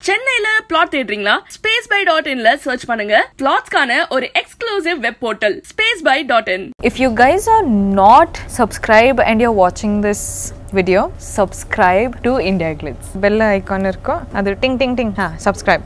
சென்னையில பிளாட் தேடுறீங்களா space by dot இன்ல சர்ச் பண்ணுங்க பிளாட்ஸ்க்கான ஒரு exclusive web portal space by dot in If you guys are not subscribed and you're watching this video, subscribe to India Glitz. Bell icon irko. Adu ting ting ting. Ha, subscribe.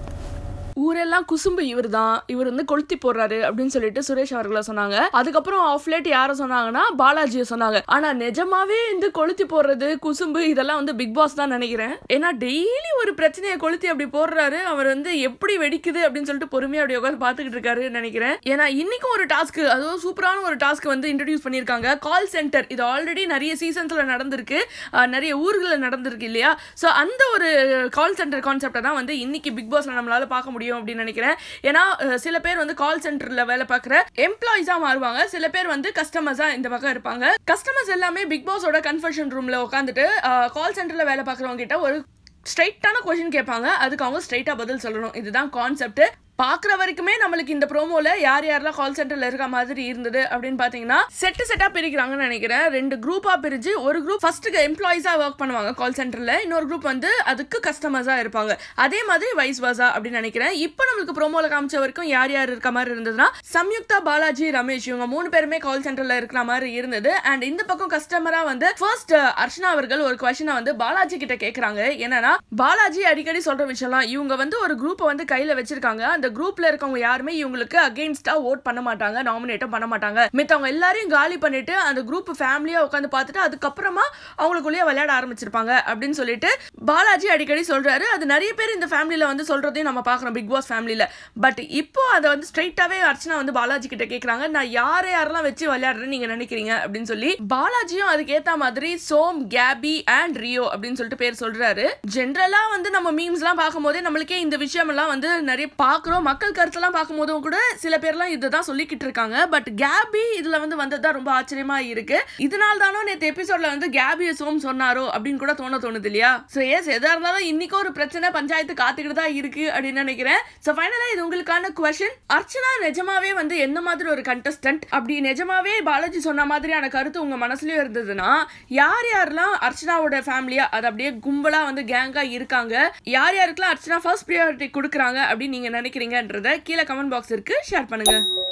ஊரெல்லாம் குசும்பு இவர் தான் இவர் வந்து கொளுத்தி போடுறாரு அப்படின்னு சொல்லிட்டு சுரேஷ் அவர்களை சொன்னாங்க அதுக்கப்புறம் ஆஃப் லேட் யாரை சொன்னாங்கன்னா பாலாஜியை சொன்னாங்க ஆனா நிஜமாவே இந்த கொளுத்தி போடுறது குசும்பு இதெல்லாம் வந்து பிக் பாஸ் தான் நினைக்கிறேன் ஏன்னா டெய்லி ஒரு பிரச்சனையை கொளுத்தி அப்படி போடுறாரு அவர் வந்து எப்படி வெடிக்குது அப்படின்னு சொல்லிட்டு பொறுமையா அப்படி உட்காந்து பாத்துக்கிட்டு இருக்காரு நினைக்கிறேன் ஏன்னா இன்னைக்கும் ஒரு டாஸ்க் அதுவும் சூப்பரான ஒரு டாஸ்க் வந்து இன்ட்ரடியூஸ் பண்ணியிருக்காங்க கால் சென்டர் இது ஆல்ரெடி நிறைய சீசன்ஸ்ல நடந்திருக்கு அஹ் நிறைய ஊர்களில் நடந்திருக்கு இல்லையா ஸோ அந்த ஒரு கால் சென்டர் கான்செப்டை தான் வந்து இன்னைக்கு பிக் பாஸ்ல நம்மளால பார்க்க முடியும் அப்படின்னு நினைக்கிறேன் ஏன்னா அஹ், சில பேர் வந்து கால் சென்டர்ல வேலை பார்க்குற எம்ப்ளாயிஸா மாறுவாங்க சில பேர் வந்து கஸ்டமர்ஸா இந்த பக்கம் இருப்பாங்க கஸ்டமர்ஸ் எல்லாமே பிக் பாஸோட கன்ஃபர்ஷன் ரூம்ல உட்காந்துட்டு கால் சென்டர்ல வேலை பார்க்குறவங்க கிட்ட ஒரு ஸ்ட்ரைட்டான கொஷின் கேட்பாங்க அதுக்கு அவங்க ஸ்ட்ரைட்டாக பதில் சொல்லணும் இதுதான் கான்செப்ட் பார்க்குற வரைக்குமே நம்மளுக்கு இந்த ப்ரோமோல யார் யாரெல்லாம் கால் சென்டர்ல இருக்க மாதிரி இருந்தது அப்படின்னு பார்த்தீங்கன்னா செட்டு செட்டாக பிரிக்கிறாங்கன்னு நினைக்கிறேன் ரெண்டு குரூப்பாக பிரிஞ்சு ஒரு குரூப் ஃபர்ஸ்ட் எம்ப்ளாயிஸாக ஒர்க் பண்ணுவாங்க கால் சென்டரில் இன்னொரு குரூப் வந்து அதுக்கு கஸ்டமர்ஸாக இருப்பாங்க அதே மாதிரி வைஸ் வர்ஸா அப்படின்னு நினைக்கிறேன் இப்போ நம்மளுக்கு ப்ரோமோல காமிச்ச வரைக்கும் யார் யார் இருக்க மாதிரி இருந்ததுன்னா சம்யுக்தா பாலாஜி ரமேஷ் இவங்க மூணு பேருமே கால் சென்டர்ல இருக்கிற மாதிரி இருந்தது அண்ட் இந்த பக்கம் கஸ்டமரா வந்து ஃபர்ஸ்ட் அர்ச்சனா அவர்கள் ஒரு கொஸ்டினை வந்து பாலாஜி கிட்ட கேக்குறாங்க என்னன்னா பாலாஜி அடிக்கடி சொல்ற விஷயம்லாம் இவங்க வந்து ஒரு குரூப்பை வந்து கையில வச்சிருக்காங்க அந்த குரூப்ல இருக்கவங்க யாருமே இவங்களுக்கு அகெயின்ஸ்டா ஓட் பண்ண மாட்டாங்க நாமினேட்டும் பண்ண மாட்டாங்க மித்தவங்க எல்லாரையும் காலி பண்ணிட்டு அந்த குரூப் ஃபேமிலியா உட்காந்து பார்த்துட்டு அதுக்கப்புறமா அவங்களுக்குள்ளேயே விளையாட ஆரம்பிச்சிருப்பாங்க அப்படின்னு சொல்லிட்டு பாலாஜி அடிக்கடி சொல்றாரு அது நிறைய பேர் இந்த ஃபேமிலியில வந்து சொல்றதையும் நம்ம பார்க்குறோம் பிக் பாஸ் ஃபேமிலியில பட் இப்போ அதை வந்து ஸ்ட்ரைட்டாவே அர்ச்சனா வந்து பாலாஜி கிட்ட கேக்குறாங்க நான் யாரை யாரெல்லாம் வச்சு விளையாடுறேன்னு நீங்க நினைக்கிறீங்க அப்படின்னு சொல்லி பாலாஜியும் அதுக்கு ஏத்த மாதிரி சோம் கேபி அண்ட் ரியோ அப்படின்னு சொல்லிட்டு பேர் சொல்றாரு ஜென்ரலா வந்து நம்ம மீம்ஸ்லாம் பார்க்கும்போதே நம்மளுக்கே இந்த விஷயம் எல்லாம் வந்து நிறைய பார்க்குறோம் மக்கள் கருத்தெல்லாம் பார்க்கும்போதும் கூட சில பேர்லாம் இதுதான் சொல்லிக்கிட்டு இருக்காங்க பட் கேபி இதுல வந்து வந்ததுதான் ரொம்ப ஆச்சரியமா இருக்கு இதனால தானோ நேற்று எபிசோட்ல வந்து கேபி சோம் சொன்னாரோ அப்படின்னு கூட தோண தோணுது இல்லையா ஸோ எஸ் எதா இருந்தாலும் இன்னைக்கு ஒரு பிரச்சனை பஞ்சாயத்து காத்துக்கிட்டு தான் இருக்கு அப்படின்னு நினைக்கிறேன் ஸோ ஃபைனலா இது உங்களுக்கான கொஸ்டின் அர்ச்சனா நிஜமாவே வந்து எந்த மாதிரி ஒரு கண்டஸ்டன்ட் அப்படி நிஜமாவே பாலாஜி சொன்ன மாதிரியான கருத்து உங்க மனசுலயும் இருந்ததுன்னா யார் யாரெல்லாம் அர்ச்சனாவோட ஃபேமிலியா அது அப்படியே கும்பலா வந்து கேங்கா இருக்காங்க யார் யாருக்கெல்லாம் அர்ச்சனா ஃபர்ஸ்ட் ப்ரியாரிட்டி கொடுக்குறாங்க அப்படின்னு நீங்க நினைக்கிறீங்கன்றத கீழே கமெண்ட் பாக்ஸ் இருக்கு ஷேர் பண்ணுங்க